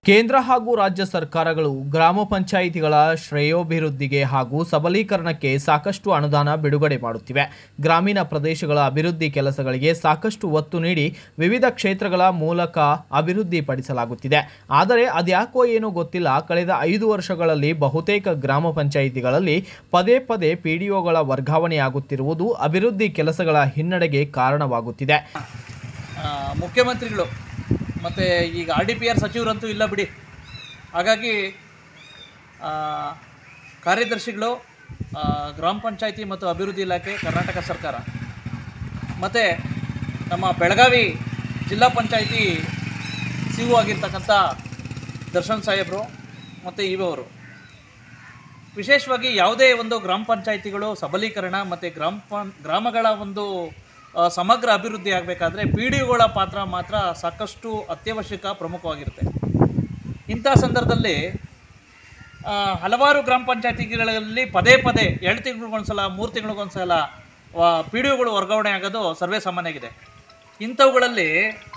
ಕೇಂದ್ರ ಹಾಗೂ ರಾಜ್ಯ ಸರ್ಕಾರಗಳು ಗ್ರಾಮ ಪಂಚಾಯಿತಿಗಳ ಶ್ರೇಯೋಭಿವೃದ್ಧಿಗೆ ಹಾಗೂ ಸಬಲೀಕರಣಕ್ಕೆ ಸಾಕಷ್ಟು ಅನುದಾನ ಬಿಡುಗಡೆ ಮಾಡುತ್ತಿವೆ ಗ್ರಾಮೀಣ ಪ್ರದೇಶಗಳ ಅಭಿವೃದ್ಧಿ ಕೆಲಸಗಳಿಗೆ ಸಾಕಷ್ಟು ಒತ್ತು ನೀಡಿ ವಿವಿಧ ಕ್ಷೇತ್ರಗಳ ಮೂಲಕ ಅಭಿವೃದ್ಧಿಪಡಿಸಲಾಗುತ್ತಿದೆ ಆದರೆ ಅದ್ಯಾಕೋ ಏನೋ ಗೊತ್ತಿಲ್ಲ ಕಳೆದ ಐದು ವರ್ಷಗಳಲ್ಲಿ ಬಹುತೇಕ ಗ್ರಾಮ ಪಂಚಾಯಿತಿಗಳಲ್ಲಿ ಪದೇ ಪದೇ ಪಿಡಿಒಗಳ ವರ್ಗಾವಣೆಯಾಗುತ್ತಿರುವುದು ಅಭಿವೃದ್ಧಿ ಕೆಲಸಗಳ ಹಿನ್ನಡೆಗೆ ಕಾರಣವಾಗುತ್ತಿದೆ ಆ, ಮುಖ್ಯಮಂತ್ರಿಗಳು ಮತ್ತು ಈಗ ಆರ್ ಡಿ ಪಿ ಆರ್ ಸಚಿವರಂತೂ ಇಲ್ಲ ಬಿಡಿ ಹಾಗಾಗಿ ಆ, ಕಾರ್ಯದರ್ಶಿಗಳು ಆ, ಗ್ರಾಮ ಪಂಚಾಯತಿ ಮತ್ತು ಅಭಿವೃದ್ಧಿ ಇಲಾಖೆ ಕರ್ನಾಟಕ ಸರ್ಕಾರ ಮತ್ತು ನಮ್ಮ ಬೆಳಗಾವಿ ಜಿಲ್ಲಾ ಪಂಚಾಯತಿ ಸಿ ಒ ಆಗಿರ್ತಕ್ಕಂಥ ದರ್ಶನ್ ಸಾಹೇಬರು ಮತ್ತು ಇವರು ವಿಶೇಷವಾಗಿ ಯಾವುದೇ ಒಂದು ಗ್ರಾಮ ಪಂಚಾಯಿತಿಗಳು ಸಬಲೀಕರಣ ಮತ್ತು ಗ್ರಾಮ ಪಂ ಗ್ರಾಮಗಳ ಒಂದು ಆ, ಸಮಗ್ರ ಅಭಿವೃದ್ಧಿ ಆಗಬೇಕಾದ್ರೆ ಪಿ ಡಿ ಒಗಳ ಪಾತ್ರ ಮಾತ್ರ ಸಾಕಷ್ಟು ಅತ್ಯವಶ್ಯಕ ಪ್ರಮುಖವಾಗಿರುತ್ತೆ ಇಂಥ ಸಂದರ್ಭದಲ್ಲಿ ಆ, ಹಲವಾರು ಗ್ರಾಮ ಪಂಚಾಯತಿಗಳಲ್ಲಿ ಪದೇ ಪದೇ ಎರಡು ತಿಂಗಳಿಗೊಂದ್ಸಲ ಮೂರು ತಿಂಗಳಿಗೊಂದ್ಸಲ ಪಿ ಡಿ ಒಗಳು ವರ್ಗಾವಣೆ ಆಗೋದು ಸರ್ವೇ ಸಾಮಾನ್ಯ ಆಗಿದೆ ಇಂಥವುಗಳಲ್ಲಿ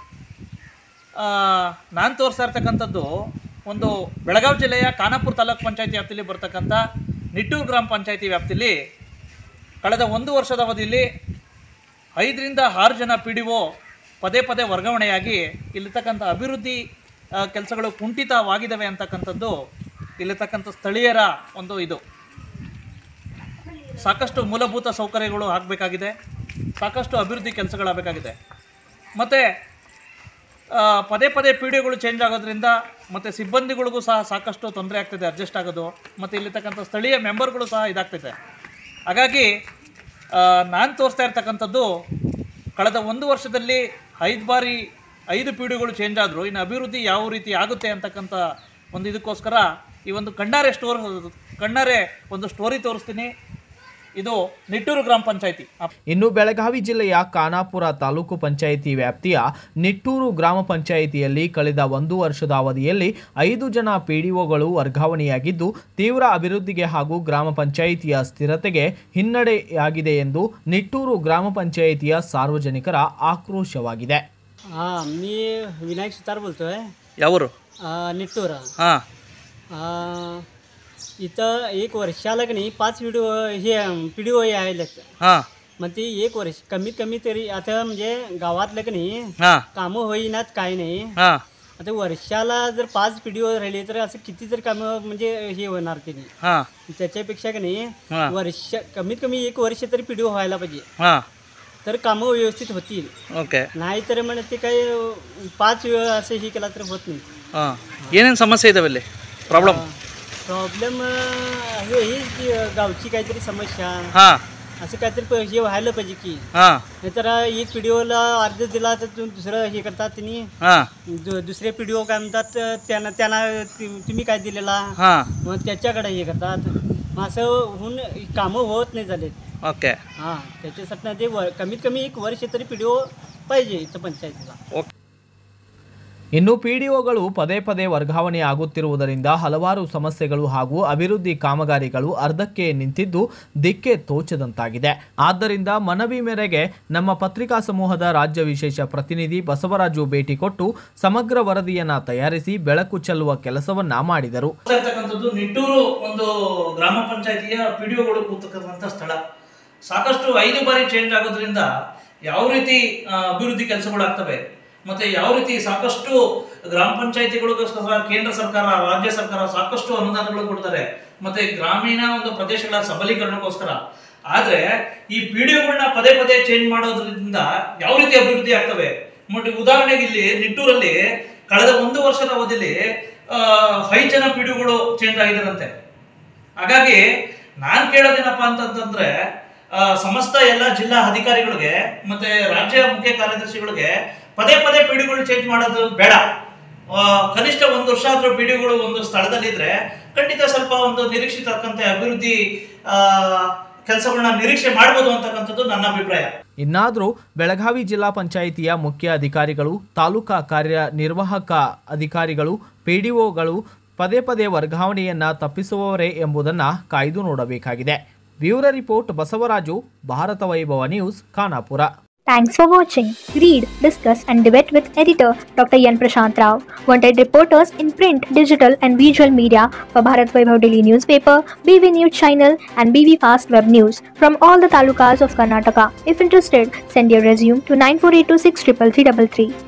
ನಾನು ತೋರಿಸ್ತಾ ಇರ್ತಕ್ಕಂಥದ್ದು ಒಂದು ಬೆಳಗಾವಿ ಜಿಲ್ಲೆಯ ಖಾನಾಪುರ ತಾಲೂಕ್ ಪಂಚಾಯತಿ ವ್ಯಾಪ್ತಿಯಲ್ಲಿ ಬರ್ತಕ್ಕಂಥ ನಿಟ್ಟೂರು ಗ್ರಾಮ ಪಂಚಾಯತಿ ವ್ಯಾಪ್ತಿಯಲ್ಲಿ ಕಳೆದ ಒಂದು ವರ್ಷದ ಅವಧಿಯಲ್ಲಿ ಐದರಿಂದ ಆರು ಜನ ಪಿ ಡಿ ಒ ಪದೇ ಪದೇ ವರ್ಗಾವಣೆಯಾಗಿ ಇಲ್ಲಿರ್ತಕ್ಕಂಥ ಅಭಿವೃದ್ಧಿ ಆ, ಕೆಲಸಗಳು ಕುಂಠಿತವಾಗಿದ್ದಾವೆ ಅಂತಕ್ಕಂಥದ್ದು ಇಲ್ಲಿರ್ತಕ್ಕಂಥ ಸ್ಥಳೀಯರ ಒಂದು ಇದು ಸಾಕಷ್ಟು ಮೂಲಭೂತ ಸೌಕರ್ಯಗಳು ಆಗಬೇಕಾಗಿದೆ ಸಾಕಷ್ಟು ಅಭಿವೃದ್ಧಿ ಕೆಲಸಗಳಾಗಬೇಕಾಗಿದೆ ಮತ್ತು ಪದೇ ಪದೇ ಪಿ ಡಿಗಳು ಚೇಂಜ್ ಆಗೋದ್ರಿಂದ ಮತ್ತು ಸಿಬ್ಬಂದಿಗಳಿಗೂ ಸಹ ಸಾಕಷ್ಟು ತೊಂದರೆ ಆಗ್ತಿದೆ ಅಡ್ಜಸ್ಟ್ ಆಗೋದು ಮತ್ತು ಇಲ್ಲಿರ್ತಕ್ಕಂಥ ಸ್ಥಳೀಯ ಮೆಂಬರ್ಗಳು ಸಹ ಇದಾಗ್ತಿದೆ ಹಾಗಾಗಿ ನಾನು ತೋರಿಸ್ತಾ ಇರ್ತಕ್ಕಂಥದ್ದು ಕಳೆದ ಒಂದು ವರ್ಷದಲ್ಲಿ ಐದು ಬಾರಿ ಐದು ಪಿ ಡಿಗಳು ಚೇಂಜ್ ಆದರೂ ಇನ್ನು ಅಭಿವೃದ್ಧಿ ಯಾವ ರೀತಿ ಆಗುತ್ತೆ ಅಂತಕ್ಕಂಥ ಒಂದು ಇದಕ್ಕೋಸ್ಕರ ಈ ಒಂದು ಕಣ್ಣಾರೆ ಸ್ಟೋರ್ ಕಣ್ಣಾರೆ ಒಂದು ಸ್ಟೋರಿ ತೋರಿಸ್ತೀನಿ ಇದು ನಿಟ್ಟೂರು ಗ್ರಾಮ ಪಂಚಾಯತಿ ಇನ್ನು ಬೆಳಗಾವಿ ಜಿಲ್ಲೆಯ ಖಾನಾಪುರ ತಾಲೂಕು ಪಂಚಾಯಿತಿ ವ್ಯಾಪ್ತಿಯ ನಿಟ್ಟೂರು ಗ್ರಾಮ ಪಂಚಾಯಿತಿಯಲ್ಲಿ ಕಳೆದ ಒಂದು ವರ್ಷದ ಅವಧಿಯಲ್ಲಿ ಐದು ಜನ ಪಿಡಿಒಗಳು ವರ್ಗಾವಣೆಯಾಗಿದ್ದು ತೀವ್ರ ಅಭಿವೃದ್ಧಿಗೆ ಹಾಗೂ ಗ್ರಾಮ ಪಂಚಾಯಿತಿಯ ಸ್ಥಿರತೆಗೆ ಹಿನ್ನಡೆಯಾಗಿದೆ ಎಂದು ನಿಟ್ಟೂರು ಗ್ರಾಮ ಪಂಚಾಯಿತಿಯ ಸಾರ್ವಜನಿಕರ ಆಕ್ರೋಶವಾಗಿದೆ हां मी विनायक सुतार बोलतो आहे ಯಾವರು निट्टूर ಹಾಂ इथं एक वर्षाला की नाही पाच व्हिडिओ हे पी डी ओ यायलेत हां मग ती एक वर्ष कमीत कमी तरी आता म्हणजे गावातलं की नाही हां कामं होईनात काय नाही हां आता वर्षाला जर पाच पी डी ओ राहिले तर असं किती तर कामं म्हणजे हे होणार त्यांनी हां त्याच्यापेक्षा की हां. नाही वर्ष कमीत कमी एक वर्ष तरी पी डी ओ व्हायला पाहिजे हां तर कामं व्यवस्थित होतील ಓಕೆ नाहीतर म्हणे ते काही अं, पाच वेळ असं हे केला तर होत नाही ಹಾಂ ಏನೇನು ಸಮಸ್ಯೆ ಇದಾವೆ ಇಲ್ಲಿ ಪ್ರಾಬ್ಲಮ್ प्रॉब्लेम हे हीच की गावची काहीतरी समस्या हां असं काहीतरी प- हे व्हायला पाहिजे की हां नाहीतर एक पी डी ओला अर्ज दिला तर तु- दुसरं हे करतात त्यांनी हां दु- दुसरे पी डी ओ काय म्हणतात त्यांना त्यांना ति- तुम्ही काय दिलेला हां मग त्याच्याकडे हे करतात मग असं होऊन कामं होत नाही झालेत ಓಕೆ हां त्याच्यासाठी ते व कमीत कमी एक वर्ष तरी पी डी ओ पाहिजे इथं पंचायतीला ಓಕೆ ಇನ್ನು ಪಿಡಿಒಗಳು ಪದೇ ಪದೇ ವರ್ಗಾವಣೆ ಆಗುತ್ತಿರುವುದರಿಂದ ಹಲವಾರು ಸಮಸ್ಯೆಗಳು ಹಾಗೂ ಅಭಿವೃದ್ಧಿ ಕಾಮಗಾರಿಗಳು ಅರ್ಧಕ್ಕೆ ನಿಂತಿದ್ದು ದಿಕ್ಕೆ ತೋಚದಂತಾಗಿದೆ ಆದ್ದರಿಂದ ಮನವಿ ಮೇರೆಗೆ ನಮ್ಮ ಪತ್ರಿಕಾ ಸಮೂಹದ ರಾಜ್ಯ ವಿಶೇಷ ಪ್ರತಿನಿಧಿ ಬಸವರಾಜು ಭೇಟಿ ಕೊಟ್ಟು ಸಮಗ್ರ ವರದಿಯನ್ನ ತಯಾರಿಸಿ ಬೆಳಕು ಚೆಲ್ಲುವ ಕೆಲಸವನ್ನ ಮಾಡಿದರು ಇರ್ತಕ್ಕಂಥದ್ದು ನಿಟ್ಟೂರು ಒಂದು ಗ್ರಾಮ ಪಂಚಾಯತಿಯ ಪಿ ಡಿ ಒಗಳು ಕೂತಕ್ಕಂಥ ಸ್ಥಳ ಸಾಕಷ್ಟು ಐದು ಬಾರಿ ಚೇಂಜ್ ಆಗೋದ್ರಿಂದ ಯಾವ ರೀತಿ ಆ, ಅಭಿವೃದ್ಧಿ ಕೆಲಸಗಳು ಆಗ್ತವೆ ಮತ್ತೆ ಯಾವ ರೀತಿ ಸಾಕಷ್ಟು ಗ್ರಾಮ ಪಂಚಾಯತಿಗಳಿಗೋಸ್ಕರ ಕೇಂದ್ರ ಸರ್ಕಾರ ರಾಜ್ಯ ಸರ್ಕಾರ ಸಾಕಷ್ಟು ಅನುದಾನಗಳು ಕೊಡ್ತಾರೆ ಮತ್ತೆ ಗ್ರಾಮೀಣ ಒಂದು ಪ್ರದೇಶಗಳ ಸಬಲೀಕರಣಕ್ಕೋಸ್ಕರ ಆದ್ರೆ ಈ ಪಿ ಡಿ ಪದೇ ಪದೇ ಚೇಂಜ್ ಮಾಡೋದ್ರಿಂದ ಯಾವ ರೀತಿ ಅಭಿವೃದ್ಧಿ ಆಗ್ತವೆ ನೋಡಿ ಉದಾಹರಣೆಗೆ ಇಲ್ಲಿ ನಿಟ್ಟೂರಲ್ಲಿ ಕಳೆದ ಒಂದು ವರ್ಷದ ಅವಧಿಯಲ್ಲಿ ಆ, ಐದು ಜನ ಪಿ ಡಿಗಳು ಚೇಂಜ್ ಆಗಿದಾರಂತೆ ಹಾಗಾಗಿ ನಾನು ಕೇಳೋದೇನಪ್ಪ ಅಂತಂತಂದ್ರೆ ಆ, ಸಮಸ್ತ ಎಲ್ಲ ಜಿಲ್ಲಾ ಅಧಿಕಾರಿಗಳಿಗೆ ಮತ್ತೆ ರಾಜ್ಯ ಮುಖ್ಯ ಕಾರ್ಯದರ್ಶಿಗಳಿಗೆ ಪದೇ ಪದೇ ಪಿಡಿಗಳು ಚೇಂಜ್ ಮಾಡೋದು ಬೇಡ ಆ, ಕನಿಷ್ಠ ಒಂದು ವರ್ಷ ಆದ್ರೂ ಪಿಡಿಗಳು ಒಂದು ಸ್ಥಳದಲ್ಲಿದ್ರೆ ಖಂಡಿತ ಸ್ವಲ್ಪ ಒಂದು ನಿರೀಕ್ಷಿತಕ್ಕಂತೆ ಅಭಿವೃದ್ಧಿ ಕೆಲಸಗಳನ್ನ ನಿರೀಕ್ಷೆ ಮಾಡ್ಬೋದು ಅಂತಕ್ಕಂಥದ್ದು ನನ್ನ ಅಭಿಪ್ರಾಯ ಇನ್ನಾದರೂ ಬೆಳಗಾವಿ ಜಿಲ್ಲಾ ಪಂಚಾಯಿತಿಯ ಮುಖ್ಯ ಅಧಿಕಾರಿಗಳು ತಾಲೂಕಾ ಕಾರ್ಯನಿರ್ವಾಹಕ ಅಧಿಕಾರಿಗಳು ಪಿಡಿಒಗಳು ಪದೇ ಪದೇ ವರ್ಗಾವಣೆಯನ್ನ ತಪ್ಪಿಸುವವರೇ ಎಂಬುದನ್ನು ಕಾಯ್ದು ನೋಡಬೇಕಾಗಿದೆ bureau report Basavaraju Bharata Vaibhava news Khanapura Thanks for watching. Read, discuss, and debate with editor Dr. Yan Prashant Rao. Wanted reporters in print, digital, and visual media for Bharat Vaibhav Daily Newspaper, BV News Channel, and BV Fast Web News from all the talukas of Karnataka. If interested, send your resume to 9482633333.